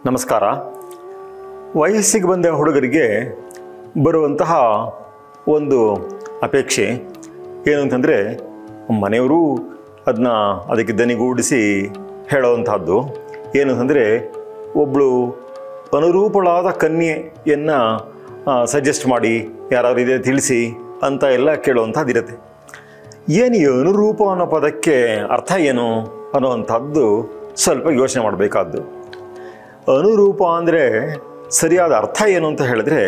ನಮಸ್ಕಾರ ವಯಸ್ಸಿಗೆ ಬಂದ ಹುಡುಗರಿಗೆ ಬರುವಂತಹ ಒಂದು ಅಪೇಕ್ಷೆ ಏನು ಅಂತಂದರೆ ಮನೆಯವರು ಅದನ್ನ ಅದಕ್ಕೆ ದನಿಗೂಡಿಸಿ ಹೇಳೋವಂಥದ್ದು ಏನು ಅಂತಂದರೆ ಒಬ್ಬಳು ಅನುರೂಪಳಾದ ಕನ್ಯೆಯನ್ನು ಸಜೆಸ್ಟ್ ಮಾಡಿ ಯಾರಾದ್ರು ಇದೆ ತಿಳಿಸಿ ಅಂತ ಎಲ್ಲ ಕೇಳುವಂಥದ್ದಿರುತ್ತೆ ಏನು ಈ ಅನುರೂಪ ಅನ್ನೋ ಪದಕ್ಕೆ ಅರ್ಥ ಏನು ಅನ್ನುವಂಥದ್ದು ಸ್ವಲ್ಪ ಯೋಚನೆ ಮಾಡಬೇಕಾದ್ದು ಅನುರೂಪ ಅಂದರೆ ಸರಿಯಾದ ಅರ್ಥ ಏನು ಅಂತ ಹೇಳಿದ್ರೆ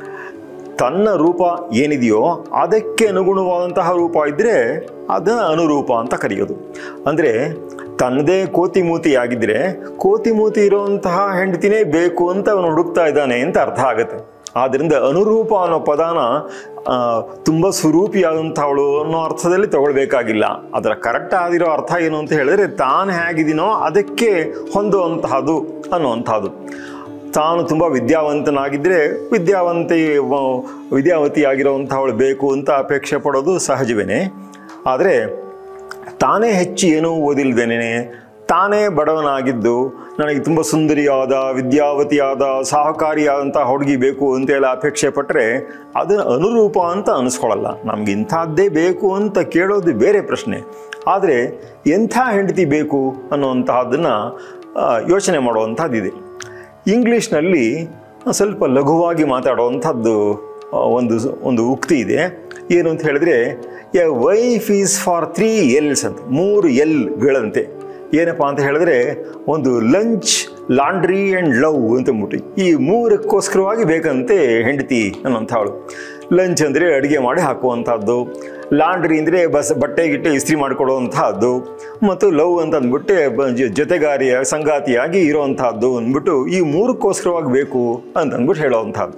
ತನ್ನ ರೂಪ ಏನಿದೆಯೋ ಅದಕ್ಕೆ ಅನುಗುಣವಾದಂತಹ ರೂಪ ಇದ್ದರೆ ಅದನ್ನು ಅನುರೂಪ ಅಂತ ಕರೆಯೋದು ಅಂದರೆ ತನ್ನದೇ ಕೋತಿ ಮೂತಿ ಆಗಿದ್ದರೆ ಕೋತಿ ಮೂತಿ ಇರುವಂತಹ ಹೆಂಡತಿನೇ ಬೇಕು ಅಂತ ಅವನು ಹುಡುಕ್ತಾ ಇದ್ದಾನೆ ಅಂತ ಅರ್ಥ ಆಗುತ್ತೆ ಆದ್ದರಿಂದ ಅನುರೂಪ ಅನ್ನೋ ಪದಾನ ಆ, ತುಂಬ ಸ್ವರೂಪಿಯಾದಂಥವಳು ಅನ್ನೋ ಅರ್ಥದಲ್ಲಿ ತಗೊಳ್ಬೇಕಾಗಿಲ್ಲ ಅದರ ಕರೆಕ್ಟ್ ಆಗಿರೋ ಅರ್ಥ ಏನು ಅಂತ ಹೇಳಿದ್ರೆ ತಾನು ಹೇಗಿದ್ದೀನೋ ಅದಕ್ಕೆ ಹೊಂದುವಂತಹದ್ದು ಅನ್ನುವಂಥದ್ದು ತಾನು ತುಂಬ ವಿದ್ಯಾವಂತನಾಗಿದ್ದರೆ ವಿದ್ಯಾವಂತಿ ವ- ವಿದ್ಯಾವತಿಯಾಗಿರುವಂಥವಳು ಬೇಕು ಅಂತ ಅಪೇಕ್ಷೆ ಪಡೋದು ಸಹಜವೇನೆ ಆದರೆ ತಾನೇ ಹೆಚ್ಚು ಏನೂ ಓದಿಲ್ದೇನೆ ತಾನೇ ಬಡವನಾಗಿದ್ದು ನನಗೆ ತುಂಬ ಸುಂದರಿಯಾದ ವಿದ್ಯಾವತಿಯಾದ ಸಹಕಾರಿಯಾದಂಥ ಹುಡುಗಿ ಬೇಕು ಅಂತೇಳಿ ಅಪೇಕ್ಷೆ ಪಟ್ಟರೆ ಅದು ಅನುರೂಪ ಅಂತ ಅನಿಸ್ಕೊಳ್ಳಲ್ಲ ನಮ್ಗೆ ಇಂಥದ್ದೇ ಬೇಕು ಅಂತ ಕೇಳೋದು ಬೇರೆ ಪ್ರಶ್ನೆ ಆದರೆ ಎಂಥ ಹೆಂಡತಿ ಬೇಕು ಅನ್ನುವಂತಹದ್ದನ್ನು ಯೋಚನೆ ಮಾಡುವಂಥದ್ದಿದೆ ಇಂಗ್ಲೀಷ್ನಲ್ಲಿ ಸ್ವಲ್ಪ ಲಘುವಾಗಿ ಮಾತಾಡುವಂಥದ್ದು ಆ, ಒಂದು ಒಂದು ಉಕ್ತಿ ಇದೆ ಏನು ಅಂತ ಹೇಳಿದ್ರೆ a wife is for three Ls ಅಂತ ಮೂರು ಎಲ್ಗಳಂತೆ ಏನಪ್ಪ ಅಂತ ಹೇಳಿದ್ರೆ ಒಂದು ಲಂಚ್ ಲಾಂಡ್ರಿ ಆ್ಯಂಡ್ ಲವ್ ಅಂತ ಅಂದ್ಬಿಟ್ಟು ಈ ಮೂರಕ್ಕೋಸ್ಕರವಾಗಿ ಬೇಕಂತೆ ಹೆಂಡತಿ ಅನ್ನೋಂಥವಳು ಲಂಚ್ ಅಂದರೆ ಅಡುಗೆ ಮಾಡಿ ಹಾಕುವಂಥದ್ದು ಲಾಂಡ್ರಿ ಅಂದರೆ ಬಸ್ ಬಟ್ಟೆ ಗಿಟ್ಟೆ ಇಸ್ತ್ರಿ ಮಾಡಿಕೊಡುವಂತಹದ್ದು ಮತ್ತು ಲವ್ ಅಂತ ಅಂದ್ಬಿಟ್ಟೆ ಬ- ಜೊ- ಜೊತೆಗಾರಿಯ ಸಂಗಾತಿಯಾಗಿ ಇರುವಂತಹದ್ದು ಅಂದ್ಬಿಟ್ಟು ಈ ಮೂರಕ್ಕೋಸ್ಕರವಾಗಿ ಬೇಕು ಅಂತ ಅಂದ್ಬಿಟ್ಟು ಹೇಳುವಂಥದ್ದು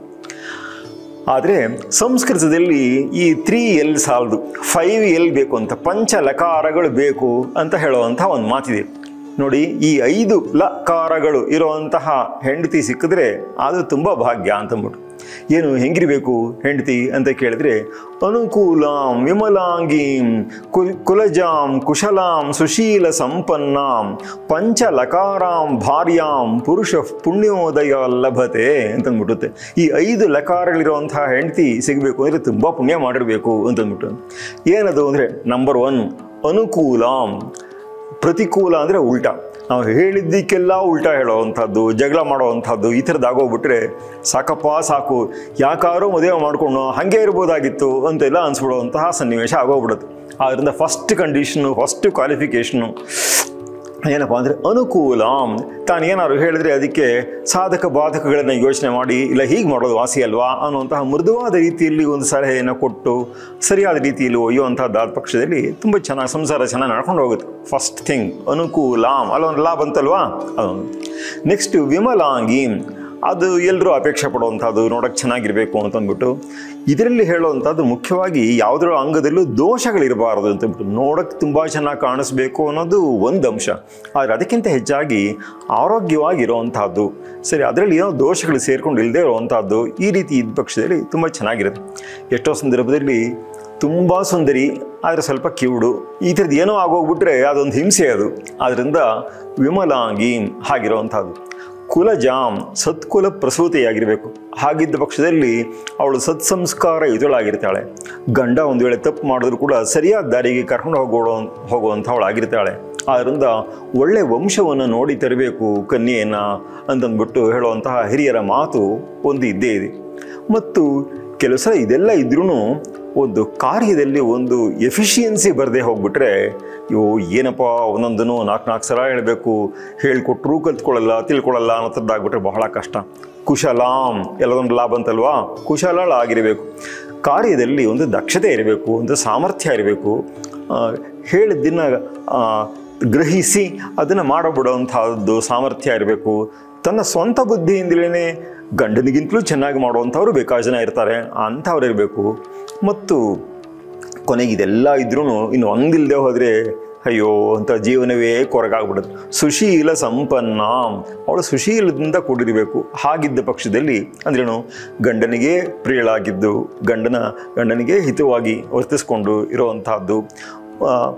ಆದರೆ ಸಂಸ್ಕೃತದಲ್ಲಿ ಈ ತ್ರೀ ಎಲ್ ಸಾಲದು ಫೈವ್ ಎಲ್ ಬೇಕು ಅಂತ ಪಂಚ ಲಕಾರಗಳು ಬೇಕು ಅಂತ ಹೇಳುವಂತಹ ಒಂದು ಮಾತಿದೆ ನೋಡಿ ಈ ಐದು ಲಕಾರಗಳು ಇರುವಂತಹ ಹೆಂಡತಿ ಸಿಕ್ಕಿದ್ರೆ ಅದು ತುಂಬ ಭಾಗ್ಯ ಅಂತಂದ್ಬಿಟ್ಟು ಏನು ಹೆಂಗಿರಬೇಕು ಹೆಂಡತಿ ಅಂತ ಕೇಳಿದ್ರೆ ಅನುಕೂಲಾಂ ವಿಮಲಾಂಗೀಂ ಕು- ಕುಲಜಾಂ ಕುಶಲಾಂ ಸುಶೀಲ ಸಂಪನ್ನಾಂ ಪಂಚ ಲಕಾರಾಂ ಭಾರ್ಯಾಂ ಪುರುಷ ಪುಣ್ಯೋದಯ ಲಭತೆ ಅಂತಂದ್ಬಿಟ್ಟುತ್ತೆ ಈ ಐದು ಲಕಾರಗಳಿರುವಂತಹ ಹೆಂಡತಿ ಸಿಗಬೇಕು ಅಂದರೆ ತುಂಬ ಪುಣ್ಯ ಮಾಡಿರಬೇಕು ಅಂತಂದ್ಬಿಟ್ಟು ಏನದು ಅಂದರೆ ನಂಬರ್ ಒನ್ ಅನುಕೂಲಾಂ ಪ್ರತಿಕೂಲ ಅಂದರೆ ಉಲ್ಟಾ ನಾವು ಹೇಳಿದ್ದಕ್ಕೆಲ್ಲ ಉಲ್ಟಾ ಹೇಳೋವಂಥದ್ದು ಜಗಳ ಮಾಡೋವಂಥದ್ದು ಈ ಥರದ್ದು ಆಗೋಗ್ಬಿಟ್ರೆ ಸಾಕಪ್ಪ ಸಾಕು ಯಾಕಾರೋ ಮದುವೆ ಮಾಡಿಕೊಂಡು ಹಾಗೆ ಇರ್ಬೋದಾಗಿತ್ತು ಅಂತೆಲ್ಲ ಅನ್ಸ್ಬಿಡುವಂತಹ ಸನ್ನಿವೇಶ ಆಗೋಗ್ಬಿಡುತ್ತೆ ಆದ್ದರಿಂದ ಫಸ್ಟ್ ಕಂಡೀಷನು ಫಸ್ಟ್ ಕ್ವಾಲಿಫಿಕೇಷನು ಏನಪ್ಪ ಅಂದರೆ ಅನುಕೂಲ ತಾನು ಏನಾದ್ರು ಹೇಳಿದ್ರೆ ಅದಕ್ಕೆ ಸಾಧಕ ಬಾಧಕಗಳನ್ನು ಯೋಚನೆ ಮಾಡಿ ಇಲ್ಲ ಹೀಗೆ ಮಾಡೋದು ವಾಸಿ ಅಲ್ವಾ ಅನ್ನುವಂತಹ ಮೃದುವಾದ ರೀತಿಯಲ್ಲಿ ಒಂದು ಸಲಹೆಯನ್ನು ಕೊಟ್ಟು ಸರಿಯಾದ ರೀತಿಯಲ್ಲಿ ಒಯ್ಯುವಂಥದ್ದಾದ ಪಕ್ಷದಲ್ಲಿ ತುಂಬ ಚೆನ್ನಾಗಿ ಸಂಸಾರ ಚೆನ್ನಾಗಿ ನಡ್ಕೊಂಡು ಹೋಗುತ್ತೆ ಫಸ್ಟ್ ಥಿಂಗ್ ಅನುಕೂಲಾಂ ಅಲ್ಲೊಂದು ಲಾಭ ಅಂತಲ್ವಾ ಅದೊಂದು ನೆಕ್ಸ್ಟ್ ವಿಮಲಾಂಗಿ ಅದು ಎಲ್ಲರೂ ಅಪೇಕ್ಷೆ ಪಡುವಂಥದ್ದು ನೋಡೋಕ್ಕೆ ಚೆನ್ನಾಗಿರಬೇಕು ಅಂತಂದ್ಬಿಟ್ಟು ಇದರಲ್ಲಿ ಹೇಳುವಂಥದ್ದು ಮುಖ್ಯವಾಗಿ ಯಾವುದರ ಅಂಗದಲ್ಲೂ ದೋಷಗಳಿರಬಾರದು ಅಂತಂದ್ಬಿಟ್ಟು ನೋಡೋಕ್ಕೆ ತುಂಬ ಚೆನ್ನಾಗಿ ಕಾಣಿಸ್ಬೇಕು ಅನ್ನೋದು ಒಂದು ಅಂಶ ಆದರೆ ಅದಕ್ಕಿಂತ ಹೆಚ್ಚಾಗಿ ಆರೋಗ್ಯವಾಗಿರುವಂಥದ್ದು ಸರಿ ಅದರಲ್ಲಿ ಏನೋ ದೋಷಗಳು ಸೇರ್ಕೊಂಡು ಇಲ್ಲದೆ ಇರುವಂಥದ್ದು ಈ ರೀತಿ ಇದ್ದ ಪಕ್ಷದಲ್ಲಿ ತುಂಬ ಚೆನ್ನಾಗಿರುತ್ತೆ ಎಷ್ಟೋ ಸಂದರ್ಭದಲ್ಲಿ ತುಂಬ ಸುಂದರಿ ಆದರೆ ಸ್ವಲ್ಪ ಕಿವುಡು ಈ ಥರದ್ದು ಏನೋ ಆಗೋಗ್ಬಿಟ್ರೆ ಅದೊಂದು ಹಿಂಸೆ ಅದು ಆದ್ದರಿಂದ ವಿಮಲಾಂಗಿ ಹಾಗಿರುವಂಥದ್ದು ಕುಲಜಾಮ್ ಸತ್ಕುಲ ಪ್ರಸೂತಿಯಾಗಿರಬೇಕು ಹಾಗಿದ್ದ ಪಕ್ಷದಲ್ಲಿ ಅವಳು ಸತ್ಸಂಸ್ಕಾರ ಯುತಳಾಗಿರ್ತಾಳೆ ಗಂಡ ಒಂದು ವೇಳೆ ತಪ್ಪು ಮಾಡಿದ್ರು ಕೂಡ ಸರಿಯಾದ ದಾರಿಗೆ ಕರ್ಕೊಂಡು ಹೋಗೋ ಹೋಗುವಂಥವಳು ಆಗಿರ್ತಾಳೆ ಆದ್ದರಿಂದ ಒಳ್ಳೆ ವಂಶವನ್ನು ನೋಡಿ ತರಬೇಕು ಕನ್ಯೆಯನ್ನು ಅಂತಂದ್ಬಿಟ್ಟು ಹೇಳುವಂತಹ ಹಿರಿಯರ ಮಾತು ಒಂದು ಇದ್ದೇ ಇದೆ ಮತ್ತು ಕೆಲವು ಸಲ ಇದೆಲ್ಲ ಇದ್ರೂ ಒಂದು ಕಾರ್ಯದಲ್ಲಿ ಒಂದು ಎಫಿಷಿಯನ್ಸಿ ಬರದೆ ಹೋಗ್ಬಿಟ್ರೆ ಇವು ಏನಪ್ಪ ಒಂದೊಂದನ್ನು ನಾಲ್ಕು ನಾಲ್ಕು ಸಲ ಹೇಳಬೇಕು ಹೇಳ್ಕೊಟ್ರೂ ಕಲ್ತ್ಕೊಳ್ಳಲ್ಲ ತಿಳ್ಕೊಳ್ಳಲ್ಲ ಅನ್ನೋದಾಗ್ಬಿಟ್ರೆ ಬಹಳ ಕಷ್ಟ ಕುಶಲಾಂ ಎಲ್ಲದೊಂದು ಲಾಭ ಅಂತಲ್ವಾ ಕುಶಲಳಾಗಿರಬೇಕು ಕಾರ್ಯದಲ್ಲಿ ಒಂದು ದಕ್ಷತೆ ಇರಬೇಕು ಒಂದು ಸಾಮರ್ಥ್ಯ ಇರಬೇಕು ಆ, ಹೇಳಿದ್ದನ್ನು ಆ, ಗ್ರಹಿಸಿ ಅದನ್ನು ಮಾಡಬಿಡುವಂಥದ್ದು ಸಾಮರ್ಥ್ಯ ಇರಬೇಕು ತನ್ನ ಸ್ವಂತ ಬುದ್ಧಿಯಿಂದಲೇ ಗಂಡನಿಗಿಂತಲೂ ಚೆನ್ನಾಗಿ ಮಾಡುವಂಥವ್ರು ಬೇಕಾದ ಜನ ಇರ್ತಾರೆ ಅಂಥವ್ರು ಇರಬೇಕು ಮತ್ತು ಕೊನೆಗೆ ಇದೆಲ್ಲ ಇದ್ರೂ ಇನ್ನು ಒಂದಿಲ್ಲದೆ ಹೋದರೆ ಅಯ್ಯೋ ಅಂತ ಜೀವನವೇ ಕೊರಗಾಗ್ಬಿಡುತ್ತೆ ಸುಶೀಲ ಸಂಪನ್ನ ಅವಳು ಸುಶೀಲದಿಂದ ಕೂಡಿರಬೇಕು ಹಾಗಿದ್ದ ಪಕ್ಷದಲ್ಲಿ ಅಂದ್ರೇನು ಗಂಡನಿಗೆ ಪ್ರಿಯಳಾಗಿದ್ದು ಗಂಡನ ಗಂಡನಿಗೆ ಹಿತವಾಗಿ ವರ್ತಿಸ್ಕೊಂಡು ಇರುವಂತಹದ್ದು ಆ,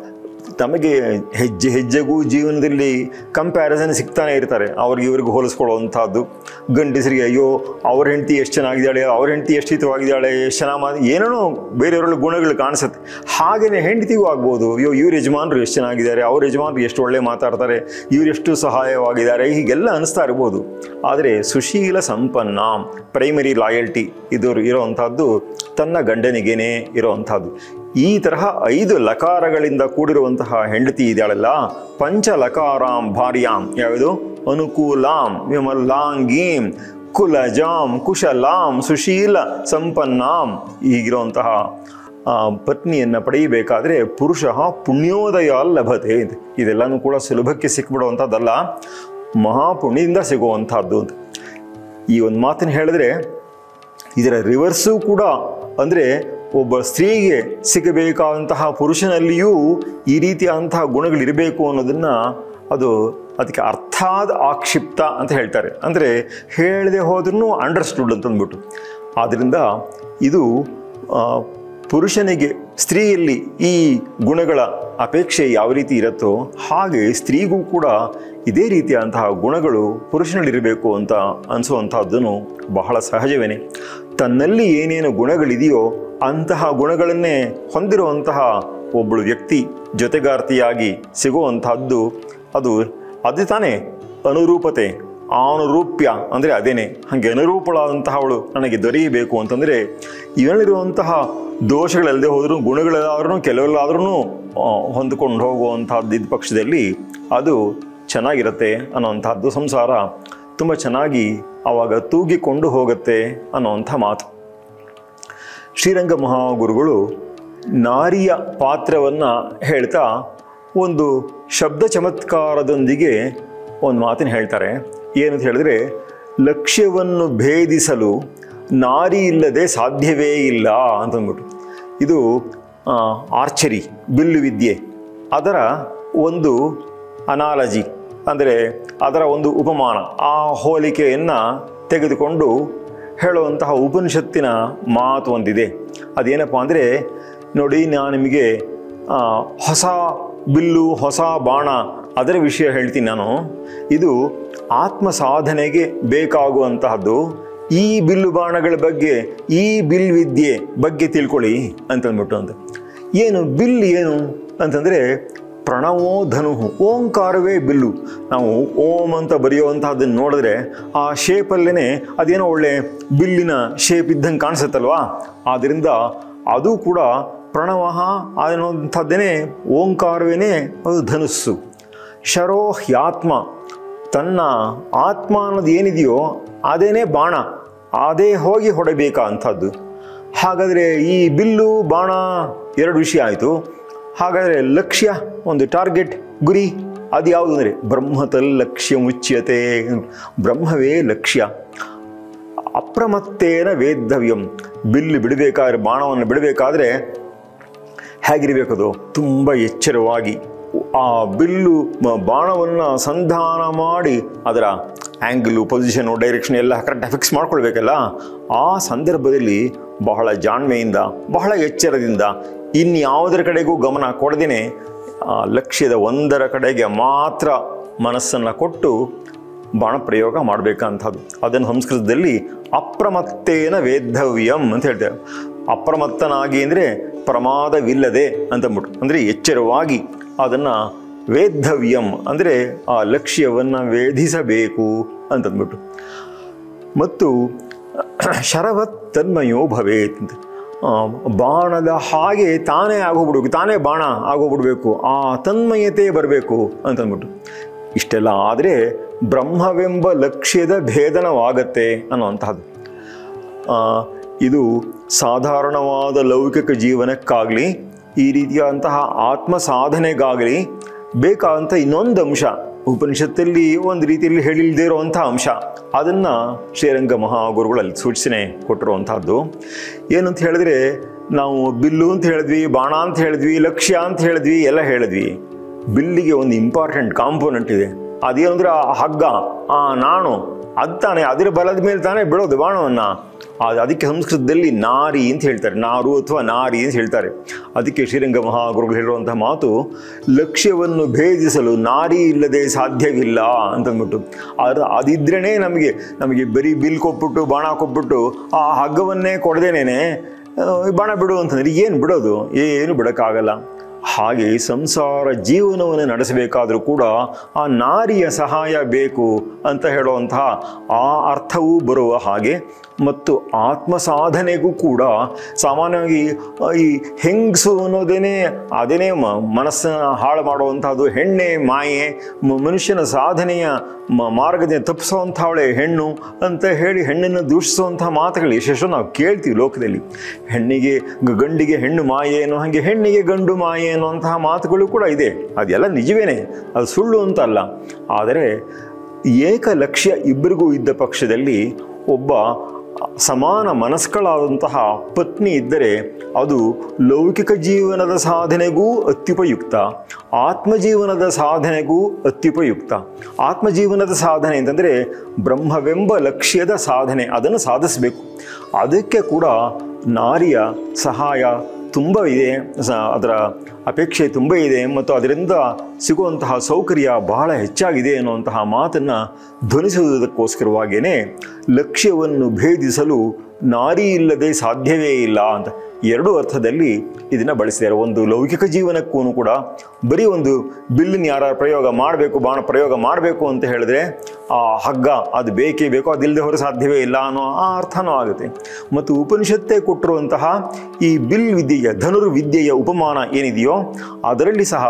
ತಮಗೆ ಹೆಜ್ಜೆ ಹೆಜ್ಜೆಗೂ ಜೀವನದಲ್ಲಿ ಕಂಪ್ಯಾರಿಸನ್ ಸಿಗ್ತಾನೆ ಇರ್ತಾರೆ ಅವ್ರಿಗೆ ಇವ್ರಿಗೆ ಹೋಲಿಸ್ಕೊಳ್ಳುವಂಥದ್ದು ಗಂಡಸರಿಗೆ ಅಯ್ಯೋ ಅವ್ರ ಹೆಂಡತಿ ಎಷ್ಟು ಚೆನ್ನಾಗಿದ್ದಾಳೆ ಅವ್ರ ಹೆಂಡತಿ ಎಷ್ಟು ಹಿತವಾಗಿದ್ದಾಳೆ ಎಷ್ಟು ಚೆನ್ನಾಗಿ ಮಾತು ಏನೇನೋ ಬೇರೆಯವರಲ್ಲಿ ಗುಣಗಳು ಕಾಣಿಸುತ್ತೆ ಹಾಗೆಯೇ ಹೆಂಡತಿಗೂ ಆಗ್ಬೋದು ಅಯ್ಯೋ ಇವ್ರ ಯಜಮಾನರು ಎಷ್ಟು ಚೆನ್ನಾಗಿದ್ದಾರೆ ಅವ್ರ ಯಜಮಾನರು ಎಷ್ಟು ಒಳ್ಳೆ ಮಾತಾಡ್ತಾರೆ ಇವ್ರು ಎಷ್ಟು ಸಹಾಯವಾಗಿದ್ದಾರೆ ಹೀಗೆಲ್ಲ ಅನಿಸ್ತಾ ಇರ್ಬೋದು ಆದರೆ ಸುಶೀಲ ಸಂಪನ್ನ ಪ್ರೈಮರಿ ಲಾಯಲ್ಟಿ ಇದು ಇರೋವಂಥದ್ದು ತನ್ನ ಗಂಡನಿಗೇನೆ ಇರೋವಂಥದ್ದು ಈ ತರಹ ಐದು ಲಕಾರಗಳಿಂದ ಕೂಡಿರುವಂತಹ ಹೆಂಡತಿ ಇದೆಯಲ್ಲ ಪಂಚ ಲಕಾರಾಂ ಭಾರ್ಯಾಂ ಯಾವುದು ಅನುಕೂಲಾಂ ವಿಮಲಾಂಗೀಂ ಕುಲಜಾಂ ಕುಶಲಾಂ ಸುಶೀಲ ಸಂಪನ್ನಾಂ ಹೀಗಿರುವಂತಹ ಆ, ಪತ್ನಿಯನ್ನು ಪಡೆಯಬೇಕಾದ್ರೆ ಪುರುಷ ಪುಣ್ಯೋದಯ ಲಭತೆ ಇದೆ ಇದೆಲ್ಲನೂ ಕೂಡ ಸುಲಭಕ್ಕೆ ಸಿಕ್ಬಿಡುವಂಥದ್ದಲ್ಲ ಮಹಾಪುಣ್ಯದಿಂದ ಸಿಗುವಂಥದ್ದು ಅಂತ ಈ ಒಂದು ಮಾತನ್ನು ಹೇಳಿದ್ರೆ ಇದರ ರಿವರ್ಸು ಕೂಡ ಅಂದರೆ ಒಬ್ಬ ಸ್ತ್ರೀಗೆ ಸಿಗಬೇಕಾದಂತಹ ಪುರುಷನಲ್ಲಿಯೂ ಈ ರೀತಿಯಾದಂತಹ ಗುಣಗಳಿರಬೇಕು ಅನ್ನೋದನ್ನು ಅದು ಅದಕ್ಕೆ ಅರ್ಥಾದ ಆಕ್ಷಿಪ್ತ ಅಂತ ಹೇಳ್ತಾರೆ ಅಂದರೆ ಹೇಳದೆ ಹೋದ್ರೂ ಅಂಡರ್ಸ್ಟುಡ್ ಅಂತ ಅಂದ್ಬಿಟ್ಟು ಆದ್ದರಿಂದ ಇದು ಆ, ಪುರುಷನಿಗೆ ಸ್ತ್ರೀಯಲ್ಲಿ ಈ ಗುಣಗಳ ಅಪೇಕ್ಷೆ ಯಾವ ರೀತಿ ಇರುತ್ತೋ ಹಾಗೆ ಸ್ತ್ರೀಗೂ ಕೂಡ ಇದೇ ರೀತಿಯಾದಂತಹ ಗುಣಗಳು ಪುರುಷನಲ್ಲಿರಬೇಕು ಅಂತ ಅನಿಸುವಂತಹದ್ದನ್ನು ಬಹಳ ಸಹಜವೇನೆ ತನ್ನಲ್ಲಿ ಏನೇನು ಗುಣಗಳಿದೆಯೋ ಅಂತಹ ಗುಣಗಳನ್ನೇ ಹೊಂದಿರುವಂತಹ ಒಬ್ಬಳು ವ್ಯಕ್ತಿ ಜೊತೆಗಾರ್ತಿಯಾಗಿ ಸಿಗುವಂತಹದ್ದು ಅದು ಅದು ತಾನೇ ಅನುರೂಪತೆ ಅನುರೂಪ್ಯ ಅಂದರೆ ಅದೇನೆ ಹಾಗೆ ಅನುರೂಪಳಾದಂತಹವಳು ನನಗೆ ದೊರೆಯಬೇಕು ಅಂತಂದರೆ ಇವನಲ್ಲಿರುವಂತಹ ದೋಷಗಳಲ್ಲದೆ ಹೋದರೂ ಗುಣಗಳಾದ್ರೂ ಕೆಲವೆಲ್ಲಾದ್ರೂ ಹೊಂದಿಕೊಂಡು ಹೋಗುವಂತಹದ್ದು ಇದ್ದ ಪಕ್ಷದಲ್ಲಿ ಅದು ಚೆನ್ನಾಗಿರುತ್ತೆ ಅನ್ನೋವಂಥದ್ದು ಸಂಸಾರ ತುಂಬ ಚೆನ್ನಾಗಿ ಆವಾಗ ತೂಗಿಕೊಂಡು ಹೋಗುತ್ತೆ ಅನ್ನೋವಂಥ ಮಾತು ಶ್ರೀರಂಗ ಮಹಾಗುರುಗಳು ನಾರಿಯ ಪಾತ್ರವನ್ನು ಹೇಳ್ತಾ ಒಂದು ಶಬ್ದ ಚಮತ್ಕಾರದೊಂದಿಗೆ ಒಂದು ಮಾತನ್ನು ಹೇಳ್ತಾರೆ ಏನಂತ ಹೇಳಿದ್ರೆ ಲಕ್ಷ್ಯವನ್ನು ಭೇದಿಸಲು ನಾರಿ ಇಲ್ಲದೆ ಸಾಧ್ಯವೇ ಇಲ್ಲ ಅಂತಂದ್ಬಿಟ್ಟು ಇದು ಆ, ಆರ್ಚರಿ ಬಿಲ್ಲು ವಿದ್ಯೆ ಅದರ ಒಂದು ಅನಾಲಜಿ ಅಂದರೆ ಅದರ ಒಂದು ಉಪಮಾನ ಆ ಹೋಲಿಕೆಯನ್ನು ತೆಗೆದುಕೊಂಡು ಹೇಳುವಂತಹ ಉಪನಿಷತ್ತಿನ ಮಾತು ಒಂದಿದೆ ಅದೇನಪ್ಪ ಅಂದರೆ ನೋಡಿ ನಾನು ನಿಮಗೆ ಆ, ಹೊಸ ಬಿಲ್ಲು ಹೊಸ ಬಾಣ ಅದರ ವಿಷಯ ಹೇಳ್ತೀನಿ ನಾನು ಇದು ಆತ್ಮ ಸಾಧನೆಗೆ ಬೇಕಾಗುವಂತಹದ್ದು ಈ ಬಿಲ್ಲು ಬಾಣಗಳ ಬಗ್ಗೆ ಈ ಬಿಲ್ ವಿದ್ಯೆ ಬಗ್ಗೆ ತಿಳ್ಕೊಳ್ಳಿ ಅಂತಂದ್ಬಿಟ್ಟು ಅಂತ ಏನು ಬಿಲ್ ಏನು ಅಂತಂದರೆ ಪ್ರಣವೋ ಧನು ಓಂಕಾರವೇ ಬಿಲ್ಲು ನಾವು ಓಂ ಅಂತ ಬರೆಯುವಂತಹದ್ದನ್ನು ನೋಡಿದ್ರೆ ಆ ಶೇಪಲ್ಲೇ ಅದೇನೋ ಒಳ್ಳೆ ಬಿಲ್ಲಿನ ಶೇಪ್ ಇದ್ದಂಗೆ ಕಾಣಿಸುತ್ತಲ್ವಾ ಆದ್ದರಿಂದ ಅದು ಕೂಡ ಪ್ರಣವ ಅನ್ನುವಂಥದ್ದೇನೆ ಓಂಕಾರವೇನೇ ಅದು ಧನುಸ್ಸು ಶರೋ ಹ್ಯಾತ್ಮ ತನ್ನ ಆತ್ಮ ಅನ್ನೋದು ಏನಿದೆಯೋ ಅದೇನೇ ಬಾಣ ಅದೇ ಹೋಗಿ ಹೊಡಬೇಕಂಥದ್ದು ಹಾಗಾದರೆ ಈ ಬಿಲ್ಲು ಬಾಣ ಎರಡು ವಿಷಯ ಆಯಿತು ಹಾಗಾದರೆ ಲಕ್ಷ್ಯ ಒಂದು ಟಾರ್ಗೆಟ್ ಗುರಿ ಅದು ಯಾವುದು ಅಂದರೆ ಬ್ರಹ್ಮತಲ್ ಲಕ್ಷ್ಯ ಮುಚ್ಯತೆ ಬ್ರಹ್ಮವೇ ಲಕ್ಷ್ಯ ಅಪ್ರಮತ್ತೇನ ವೇದ್ದವ್ಯಂ ಬಿಲ್ಲು ಬಿಡಬೇಕಾದ್ರೆ ಬಾಣವನ್ನು ಬಿಡಬೇಕಾದ್ರೆ ಹೇಗಿರಬೇಕದು ತುಂಬ ಎಚ್ಚರವಾಗಿ ಆ ಬಿಲ್ಲು ಮ- ಬಾಣವನ್ನು ಸಂಧಾನ ಮಾಡಿ ಅದರ ಆ್ಯಂಗಲು ಪೊಸಿಷನು ಡೈರೆಕ್ಷನ್ ಎಲ್ಲ ಕರೆಕ್ಟಾಗಿ ಫಿಕ್ಸ್ ಮಾಡ್ಕೊಳ್ಬೇಕಲ್ಲ ಆ ಸಂದರ್ಭದಲ್ಲಿ ಬಹಳ ಜಾಣ್ಮೆಯಿಂದ ಬಹಳ ಎಚ್ಚರದಿಂದ ಇನ್ಯಾವುದರ ಕಡೆಗೂ ಗಮನ ಕೊಡದೇನೆ ಆ ಲಕ್ಷ್ಯದ ಒಂದರ ಕಡೆಗೆ ಮಾತ್ರ ಮನಸ್ಸನ್ನು ಕೊಟ್ಟು ಬಾಣ ಪ್ರಯೋಗ ಮಾಡಬೇಕಂಥದ್ದು ಅದನ್ನು ಸಂಸ್ಕೃತದಲ್ಲಿ ಅಪ್ರಮತ್ತೇನ ವೇದ್ದವ್ಯಂ ಅಂತ ಹೇಳ್ತೇವೆ ಅಪ್ರಮತ್ತನಾಗಿ ಅಂದರೆ ಪ್ರಮಾದವಿಲ್ಲದೆ ಅಂತಂದ್ಬಿಟ್ಟು ಅಂದರೆ ಎಚ್ಚರವಾಗಿ ಅದನ್ನು ವೇದ್ದವ್ಯಂ ಅಂದರೆ ಆ ಲಕ್ಷ್ಯವನ್ನು ವೇಧಿಸಬೇಕು ಅಂತಂದ್ಬಿಟ್ಟು ಮತ್ತು ಶರವತ್ ತನ್ಮಯೋ ಭವೇತ್ ಅಂತ ಆ, ಬಾಣದ ಹಾಗೆ ತಾನೇ ಆಗೋಗ್ಬಿಡ್ಬೇಕು ತಾನೇ ಬಾಣ ಆಗೋಗ್ಬಿಡ್ಬೇಕು ಆ ತನ್ಮಯತೆ ಬರಬೇಕು ಅಂತಂದ್ಬಿಟ್ಟು ಇಷ್ಟೆಲ್ಲ ಆದರೆ ಬ್ರಹ್ಮವೆಂಬ ಲಕ್ಷ್ಯದ ಭೇದನವಾಗತ್ತೆ ಅನ್ನುವಂತಹದ್ದು ಆ, ಇದು ಸಾಧಾರಣವಾದ ಲೌಕಿಕ ಜೀವನಕ್ಕಾಗಲಿ ಈ ರೀತಿಯಾದಂತಹ ಆತ್ಮ ಸಾಧನೆಗಾಗಲಿ ಬೇಕಾದಂಥ ಇನ್ನೊಂದು ಅಂಶ ಉಪನಿಷತ್ತಲ್ಲಿ ಒಂದು ರೀತಿಯಲ್ಲಿ ಹೇಳಿಲ್ಲದೇ ಇರುವಂಥ ಅಂಶ ಅದನ್ನು ಶ್ರೀರಂಗ ಮಹಾಗುರುಗಳಲ್ಲಿ ಸೂಚನೆ ಕೊಟ್ಟಿರುವಂಥದ್ದು ಏನಂತ ಹೇಳಿದ್ರೆ ನಾವು ಬಿಲ್ಲು ಅಂತ ಹೇಳಿದ್ವಿ ಬಾಣ ಅಂತ ಹೇಳಿದ್ವಿ ಲಕ್ಷ್ಯ ಅಂತ ಹೇಳಿದ್ವಿ ಎಲ್ಲ ಹೇಳಿದ್ವಿ ಬಿಲ್ಲಿಗೆ ಒಂದು ಇಂಪಾರ್ಟೆಂಟ್ ಕಾಂಪೋನೆಂಟ್ ಇದೆ ಅದೇನಂದ್ರೆ ಆ ಹಗ್ಗ ಆ ನಾಣು ಅದು ತಾನೇ ಅದರ ಬಲದ ಮೇಲೆ ತಾನೇ ಬಿಡೋದು ಬಾಣವನ್ನು ಅದು ಅದಕ್ಕೆ ಸಂಸ್ಕೃತದಲ್ಲಿ ನಾರಿ ಅಂತ ಹೇಳ್ತಾರೆ ನಾರು ಅಥವಾ ನಾರಿ ಅಂತ ಹೇಳ್ತಾರೆ ಅದಕ್ಕೆ ಶ್ರೀರಂಗ ಮಹಾಗುರುಗಳು ಹೇಳುವಂತಹ ಮಾತು ಲಕ್ಷ್ಯವನ್ನು ಭೇದಿಸಲು ನಾರಿ ಇಲ್ಲದೆ ಸಾಧ್ಯವಿಲ್ಲ ಅಂತಂದ್ಬಿಟ್ಟು ಅದು ಅದಿದ್ರೇ ನಮಗೆ ನಮಗೆ ಬರೀ ಬಿಲ್ ಕೊಟ್ಬಿಟ್ಟು ಬಾಣ ಕೊಟ್ಬಿಟ್ಟು ಆ ಹಗ್ಗವನ್ನೇ ಕೊಡದೇನೇನೆ ಬಾಣ ಬಿಡು ಅಂತಂದ್ರೆ ಏನು ಬಿಡೋದು ಏನು ಬಿಡೋಕ್ಕಾಗಲ್ಲ ಹಾಗೆ ಸಂಸಾರ ಜೀವನವನ್ನು ನಡೆಸಬೇಕಾದರೂ ಕೂಡ ಆ ನಾರಿಯ ಸಹಾಯ ಬೇಕು ಅಂತ ಹೇಳುವಂತಹ ಆ ಅರ್ಥವೂ ಬರುವ ಹಾಗೆ ಮತ್ತು ಆತ್ಮ ಸಾಧನೆಗೂ ಕೂಡ ಸಾಮಾನ್ಯವಾಗಿ ಆ, ಈ ಹೆಂಗಸು ಅನ್ನೋದೇನೆ ಅದೇನೇ ಮ ಮನಸ್ಸನ್ನು ಹಾಳು ಮಾಡುವಂಥದ್ದು ಹೆಣ್ಣೆ ಮಾಯೆ ಮ- ಮನುಷ್ಯನ ಸಾಧನೆಯ ಮ- ಮಾರ್ಗದಿಂದ ತಪ್ಪಿಸುವಂಥವಳೆ ಹೆಣ್ಣು ಅಂತ ಹೇಳಿ ಹೆಣ್ಣನ್ನು ದೂಷಿಸುವಂತಹ ಮಾತುಗಳು ಎಷ್ಟೆಷ್ಟೋ ನಾವು ಕೇಳ್ತೀವಿ ಲೋಕದಲ್ಲಿ ಹೆಣ್ಣಿಗೆ ಗ- ಗಂಡಿಗೆ ಹೆಣ್ಣು ಮಾಯೆ ಅನ್ನೋ ಹಾಗೆ ಹೆಣ್ಣಿಗೆ ಗಂಡು ಮಾಯೆ ಅನ್ನುವಂತಹ ಮಾತುಗಳು ಕೂಡ ಇದೆ ಅದೆಲ್ಲ ನಿಜವೇನೆ ಅದು ಸುಳ್ಳು ಅಂತ ಅಲ್ಲ ಆದರೆ ಏಕ ಲಕ್ಷ್ಯ ಇಬ್ಬರಿಗೂ ಇದ್ದ ಪಕ್ಷದಲ್ಲಿ ಒಬ್ಬ ಸಮಾನ ಮನಸ್ಕಳಾದಂತಹ ಪತ್ನಿ ಇದ್ದರೆ ಅದು ಲೌಕಿಕ ಜೀವನದ ಸಾಧನೆಗೂ ಅತ್ಯುಪಯುಕ್ತ ಆತ್ಮಜೀವನದ ಸಾಧನೆಗೂ ಅತ್ಯುಪಯುಕ್ತ ಆತ್ಮಜೀವನದ ಸಾಧನೆ ಅಂತಂದರೆ ಬ್ರಹ್ಮವೆಂಬ ಲಕ್ಷ್ಯದ ಸಾಧನೆ ಅದನ್ನು ಸಾಧಿಸಬೇಕು ಅದಕ್ಕೆ ಕೂಡ ನಾರಿಯ ಸಹಾಯ ತುಂಬ ಇದೆ ಸ- ಅದರ ಅಪೇಕ್ಷೆ ತುಂಬ ಇದೆ ಮತ್ತು ಅದರಿಂದ ಸಿಗುವಂತಹ ಸೌಕರ್ಯ ಬಹಳ ಹೆಚ್ಚಾಗಿದೆ ಅನ್ನುವಂತಹ ಮಾತನ್ನು ಧ್ವನಿಸುವುದಕ್ಕೋಸ್ಕರವಾಗಿಯೇ ಲಕ್ಷ್ಯವನ್ನು ಭೇದಿಸಲು ನಾರಿ ಇಲ್ಲದೆ ಸಾಧ್ಯವೇ ಇಲ್ಲ ಅಂತ ಎರಡು ಅರ್ಥದಲ್ಲಿ ಇದನ್ನು ಬಳಸಿದ್ದಾರೆ ಒಂದು ಲೌಕಿಕ ಜೀವನಕ್ಕೂ ಕೂಡ ಬರೀ ಒಂದು ಬಿಲ್ಲನ್ನು ಯಾರು ಪ್ರಯೋಗ ಮಾಡಬೇಕು ಬಾಣ ಪ್ರಯೋಗ ಮಾಡಬೇಕು ಅಂತ ಹೇಳಿದ್ರೆ ಆ ಹಗ್ಗ ಅದು ಬೇಕೇ ಬೇಕು ಅದಿಲ್ಲದೆ ಹೊರ ಸಾಧ್ಯವೇ ಇಲ್ಲ ಅನ್ನೋ ಆ ಅರ್ಥನೂ ಆಗುತ್ತೆ ಮತ್ತು ಉಪನಿಷತ್ತೇ ಕೊಟ್ಟಿರುವಂತಹ ಈ ಬಿಲ್ ವಿದ್ಯೆಯ ಧನುರ್ವಿದ್ಯೆಯ ಉಪಮಾನ ಏನಿದೆಯೋ ಅದರಲ್ಲಿ ಸಹ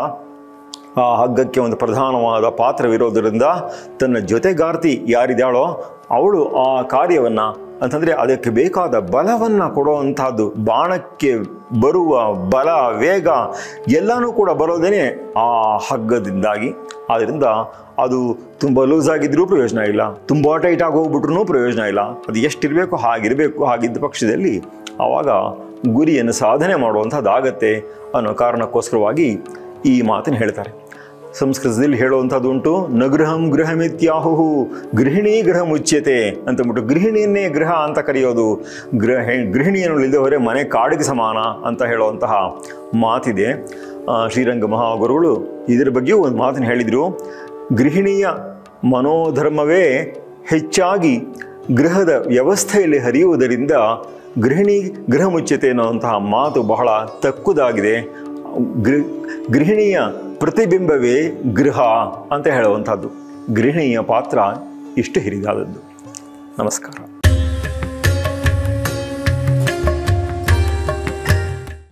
ಆ ಹಗ್ಗಕ್ಕೆ ಒಂದು ಪ್ರಧಾನವಾದ ಪಾತ್ರವಿರೋದರಿಂದ ತನ್ನ ಜೊತೆಗಾರ್ತಿ ಯಾರಿದ್ದಾಳೋ ಅವಳು ಆ ಕಾರ್ಯವನ್ನು ಅಂತಂದರೆ ಅದಕ್ಕೆ ಬೇಕಾದ ಬಲವನ್ನು ಕೊಡುವಂತಹದ್ದು ಬಾಣಕ್ಕೆ ಬರುವ ಬಲ ವೇಗ ಎಲ್ಲನೂ ಕೂಡ ಬರೋದೇನೆ ಆ ಹಗ್ಗದಿಂದಾಗಿ ಆದ್ದರಿಂದ ಅದು ತುಂಬ ಲೂಸ್ ಆಗಿದ್ರೂ ಪ್ರಯೋಜನ ಇಲ್ಲ ತುಂಬ ಟೈಟ್ ಆಗಿ ಹೋಗ್ಬಿಟ್ರೂ ಪ್ರಯೋಜನ ಇಲ್ಲ ಅದು ಎಷ್ಟಿರಬೇಕು ಹಾಗಿರಬೇಕು ಹಾಗಿದ್ದ ಪಕ್ಷದಲ್ಲಿ ಆವಾಗ ಗುರಿಯನ್ನು ಸಾಧನೆ ಮಾಡುವಂಥದ್ದಾಗತ್ತೆ ಅನ್ನೋ ಕಾರಣಕ್ಕೋಸ್ಕರವಾಗಿ ಈ ಮಾತನ್ನು ಹೇಳ್ತಾರೆ ಸಂಸ್ಕೃತದಲ್ಲಿ ಹೇಳುವಂಥದ್ದು ಉಂಟು ನಗೃಹಂ ಗೃಹಮಿತ್ಯಾಹು ಗೃಹಿಣಿ ಗೃಹ ಮುಚ್ಯತೆ ಅಂತಂದ್ಬಿಟ್ಟು ಗೃಹಿಣಿಯನ್ನೇ ಗೃಹ ಅಂತ ಕರೆಯೋದು ಗೃಹ ಗೃಹಿಣಿಯನ್ನು ಇಲ್ಲದವರೆ ಮನೆ ಕಾಡಿಗೆ ಸಮಾನ ಅಂತ ಹೇಳುವಂತಹ ಮಾತಿದೆ ಆ, ಶ್ರೀರಂಗ ಮಹಾಗುರುಗಳು ಇದರ ಬಗ್ಗೆಯೂ ಒಂದು ಮಾತನ್ನು ಹೇಳಿದರು ಗೃಹಿಣಿಯ ಮನೋಧರ್ಮವೇ ಹೆಚ್ಚಾಗಿ ಗೃಹದ ವ್ಯವಸ್ಥೆಯಲ್ಲಿ ಹರಿಯುವುದರಿಂದ ಗೃಹಿಣಿ ಗೃಹ ಮುಚ್ಯತೆ ಅನ್ನುವಂತಹ ಮಾತು ಬಹಳ ತಕ್ಕುದಾಗಿದೆ ಗೃ ಗೃಹಿಣಿಯ ಪ್ರತಿಬಿಂಬವೇ ಗೃಹ ಅಂತ ಹೇಳುವಂಥದ್ದು ಗೃಹಿಣಿಯ ಪಾತ್ರ ಇಷ್ಟು ಹಿರಿದಾದದ್ದು ನಮಸ್ಕಾರ